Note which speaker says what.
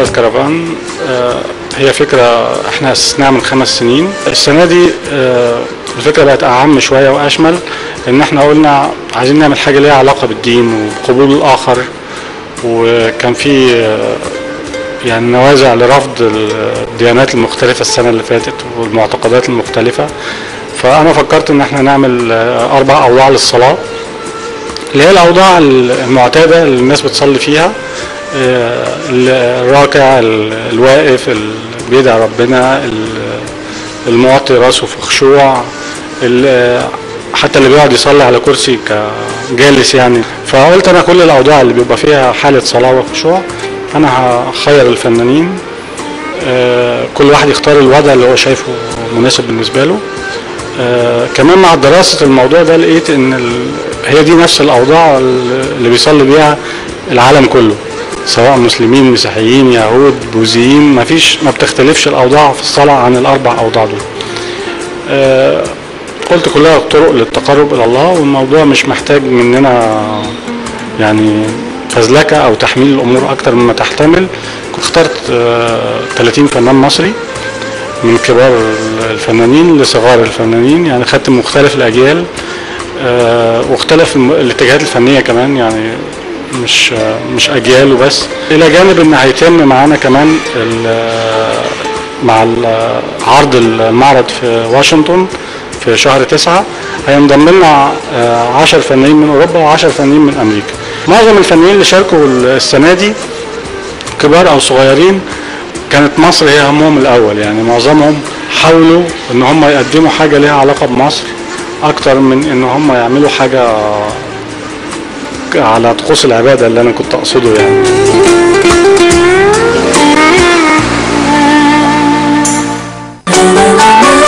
Speaker 1: كرفان آه، هي فكرة احنا اسسناها من خمس سنين السنة دي آه، الفكرة بقت أعم شوية وأشمل إن احنا قلنا عايزين نعمل حاجة ليها علاقة بالدين وقبول الآخر وكان في آه، يعني نوازع لرفض الديانات المختلفة السنة اللي فاتت والمعتقدات المختلفة فأنا فكرت إن احنا نعمل آه، أربع أوضاع للصلاة اللي هي الأوضاع المعتادة اللي الناس بتصلي فيها آه، الراكع ال- الواقف اللي بيدعي ربنا ال- الموطي راسه في خشوع ال- حتى اللي بيقعد يصلي على كرسي كجالس يعني فقلت انا كل الاوضاع اللي بيبقى فيها حاله صلاه وخشوع انا هخير الفنانين آه، كل واحد يختار الوضع اللي هو شايفه مناسب بالنسبه له آه، كمان مع دراسة الموضوع ده لقيت ان ال... هي دي نفس الاوضاع اللي بيصلي بيها العالم كله سواء مسلمين مسيحيين يهود بوذيين ما فيش ما بتختلفش الاوضاع في الصلاة عن الاربع اوضاع دول آه، قلت كلها طرق للتقرب الى الله والموضوع مش محتاج مننا يعني فزلكة او تحميل الامور اكتر مما تحتمل كنت اخترت آه، 30 فنان مصري من كبار الفنانين لصغار الفنانين يعني خدت مختلف الاجيال آه، واختلف الم- الاتجاهات الفنيه كمان يعني مش آه، مش اجيال وبس الى جانب ان هيتم معانا كمان ال- مع ال- عرض المعرض في واشنطن في شهر تسعة هينضم لنا آه، 10 فنانين من اوروبا و10 فنانين من امريكا معظم الفنانين اللي شاركوا السنه دي كبار او صغيرين كانت مصر هي همهم الاول يعني معظمهم حاولوا ان هم يقدموا حاجه ليها علاقه بمصر اكتر من ان هم يعملوا حاجه على طقوس العباده اللي انا كنت اقصده يعني
Speaker 2: Thank